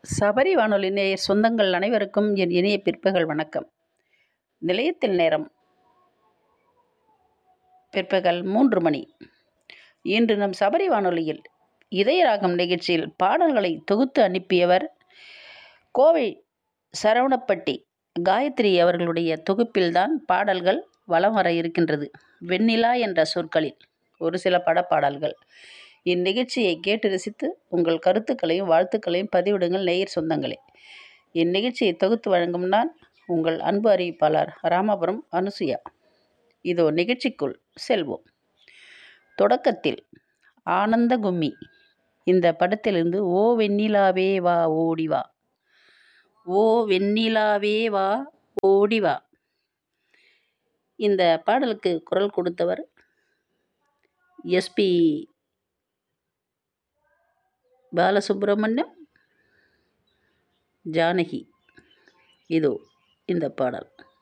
சபரி வானொலி நேயர் சொந்தங்கள் அனைவருக்கும் என் இனிய பிற்பகல் வணக்கம் நிலையத்தில் நேரம் பிற்பகல் மூன்று மணி இன்று நம் சபரி வானொலியில் இதயராகம் நிகழ்ச்சியில் பாடல்களை தொகுத்து அனுப்பியவர் கோவை சரவணப்பட்டி காயத்ரி அவர்களுடைய தொகுப்பில்தான் பாடல்கள் வலம் வர இருக்கின்றது வெண்ணிலா என்ற சொற்களில் ஒரு சில படப்பாடல்கள் இந்நிகழ்ச்சியை கேட்டு ரசித்து உங்கள் கருத்துக்களையும் வாழ்த்துக்களையும் பதிவிடுங்கள் நேயர் சொந்தங்களே இந்நிகழ்ச்சியை தொகுத்து வழங்கும் நான் உங்கள் அன்பு அறிவிப்பாளர் ராமபுரம் அனுசுயா இதோ நிகழ்ச்சிக்குள் செல்வோம் தொடக்கத்தில் ஆனந்த கும்மி இந்த படத்திலிருந்து ஓ வெண்ணிலாவே வா ஓடி வா ஓ வெண்ணிலாவே வா ஓடி வா இந்த பாடலுக்கு குரல் கொடுத்தவர் எஸ்பி பாலசுப்ரமணியம் ஜானகி இதோ இந்த பாடல்